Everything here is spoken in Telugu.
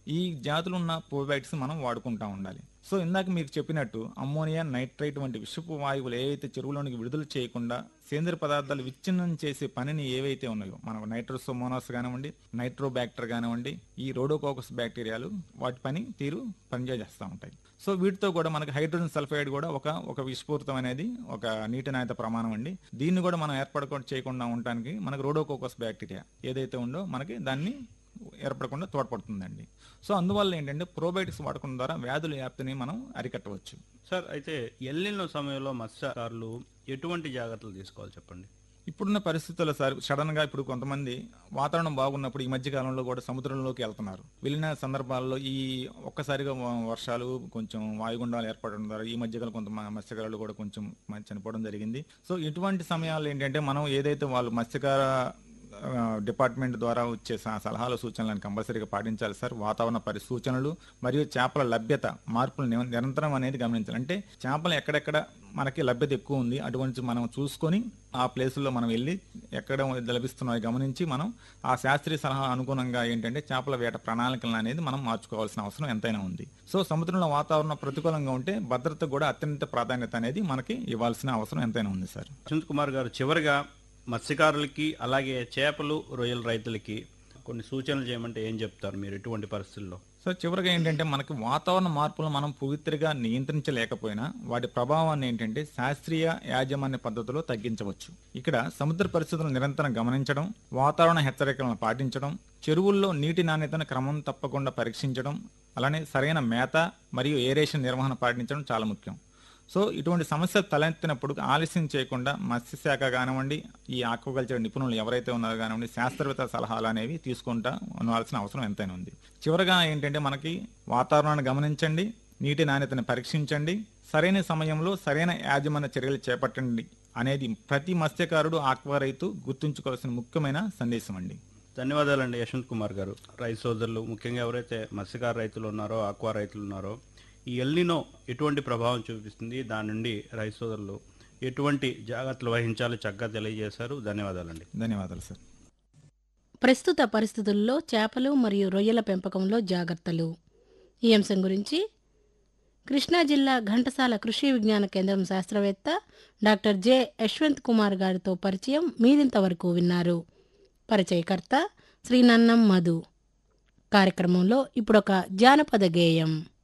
ఈ జాతులు ఉన్న ప్రోబయాటిక్స్ మనం వాడుకుంటా ఉండాలి సో ఇందాక మీకు చెప్పినట్టు అమ్మోనియా నైట్రైట్ వంటి విషపు వాయువులు ఏవైతే చెరువులోనికి విడుదల చేయకుండా సేంద్రియ పదార్థాలు విచ్ఛిన్నం చేసే పనిని ఏవైతే ఉన్నాయో మన నైట్రోసోమోనాస్ కానివ్వండి నైట్రోబ్యాక్టర్ కానివ్వండి ఈ రోడోకోకస్ బ్యాక్టీరియాలు వాటి పని తీరు పనిచేస్తూ ఉంటాయి సో వీటితో కూడా మనకి హైడ్రోజన్ సల్ఫైడ్ కూడా ఒక ఒక విస్ఫూర్తం అనేది ఒక నీటి నాణ్యత ప్రమాణం అండి దీన్ని కూడా మనం ఏర్పడకుండా చేయకుండా ఉండటానికి మనకు రోడోకోకస్ బ్యాక్టీరియా ఏదైతే ఉందో మనకి దాన్ని ఏర్పడకుండా తోడ్పడుతుందండి సో అందువల్ల ఏంటంటే ప్రోబయోటిక్స్ వాడకం ద్వారా వ్యాధుల వ్యాప్తిని మనం అరికట్టవచ్చు సార్ అయితే ఎల్లిన సమయంలో మత్స్యకారులు ఎటువంటి జాగ్రత్తలు తీసుకోవాలి చెప్పండి ఇప్పుడున్న పరిస్థితుల్లో సార్ సడన్ గా ఇప్పుడు కొంతమంది వాతావరణం బాగున్నప్పుడు ఈ మధ్య కాలంలో కూడా సముద్రంలోకి వెళ్తున్నారు వెళ్ళిన సందర్భాల్లో ఈ ఒక్కసారిగా వ- వర్షాలు కొంచెం వాయుగుండాలు ఏర్పడడం ద్వారా ఈ మధ్యకాలం కొంత మ- మత్స్యకారులు కూడా కొంచెం మ- చనిపోవడం జరిగింది సో ఇటువంటి సమయాలు ఏంటంటే మనం ఏదైతే వాళ్ళు మత్స్యకార ఆ, డిపార్ట్మెంట్ ద్వారా వచ్చే స- సలహాలు సూచనలను కంపల్సరీగా పాటించాలి సార్ వాతావరణ పరి సూచనలు మరియు చేపల లభ్యత మార్పులు నిర- నిరంతరం అనేది గమనించాలి అంటే చేపలు ఎక్కడెక్కడ మనకి లభ్యత ఎక్కువ ఉంది అటువంటి మనం చూసుకొని ఆ ప్లేసుల్లో మనం వెళ్ళి ఎక్కడ లభిస్తున్నాయో గమనించి మనం ఆ శాస్త్రీయ సలహా అనుగుణంగా ఏంటంటే చేపల వేట ప్రణాళికలను అనేది మనం మార్చుకోవాల్సిన అవసరం ఎంతైనా ఉంది సో సముద్రంలో వాతావరణం ప్రతికూలంగా ఉంటే భద్రత కూడా అత్యంత ప్రాధాన్యత అనేది మనకి ఇవ్వాల్సిన అవసరం ఎంతైనా ఉంది సార్ అశ్వంత్ కుమార్ గారు చివరిగా మత్స్యకారులకి అలాగే చేపలు రొయ్యల రైతులకి కొన్ని సూచనలు చేయమంటే ఏం చెప్తారు మీరు ఎటువంటి పరిస్థితుల్లో సో చివరిగా ఏంటంటే మనకి వాతావరణ మార్పులు మనం పూర్తిగా నియంత్రించలేకపోయినా వాటి ప్రభావాన్ని ఏంటంటే శాస్త్రీయ యాజమాన్య పద్ధతిలో తగ్గించవచ్చు ఇక్కడ సముద్ర పరిస్థితులను నిరంతరం గమనించడం వాతావరణ హెచ్చరికలను పాటించడం చెరువుల్లో నీటి నాణ్యతను క్రమం తప్పకుండా పరీక్షించడం అలానే సరైన మేత మరియు ఏరేషన్ నిర్వహణ పాటించడం చాలా ముఖ్యం సో ఇటువంటి సమస్యలు తలెత్తినప్పుడు ఆలస్యం చేయకుండా మత్స్యశాఖ కానివ్వండి ఈ ఆక్వాకల్చర్ నిపుణులు ఎవరైతే ఉన్నారో కానివ్వండి శాస్త్రవేత్త సలహాలు అనేవి తీసుకుంటా ఉండవలసిన అవసరం ఎంతైనా ఉంది చివరగా ఏంటంటే మనకి వాతావరణాన్ని గమనించండి నీటి నాణ్యతను పరీక్షించండి సరైన సమయంలో సరైన యాజమాన్య చర్యలు చేపట్టండి అనేది ప్రతి మత్స్యకారుడు ఆక్వా రైతు గుర్తుంచుకోవాల్సిన ముఖ్యమైన సందేశం అండి ధన్యవాదాలండి యశ్వంత్ కుమార్ గారు రైతు సోదరులు ముఖ్యంగా ఎవరైతే మత్స్యకార రైతులు ఉన్నారో ఆక్వా రైతులు ఉన్నారో ఈ ఎల్నినో ఎటువంటి ప్రభావం చూపిస్తుంది దాని నుండి రైతు సోదరులు ఎటువంటి జాగ్రత్తలు వహించాలో చక్కగా తెలియజేశారు ధన్యవాదాలండి ధన్యవాదాలు సార్ ప్రస్తుత పరిస్థితుల్లో చేపలు మరియు రొయ్యల పెంపకంలో జాగ్రత్తలు ఈ అంశం గురించి కృష్ణా జిల్లా ఘంటసాల కృషి విజ్ఞాన కేంద్రం శాస్త్రవేత్త డాక్టర్ జె యశ్వంత్ కుమార్ గారితో పరిచయం మీరింతవరకు విన్నారు పరిచయకర్త శ్రీ నన్నం మధు కార్యక్రమంలో ఇప్పుడొక జానపద గేయం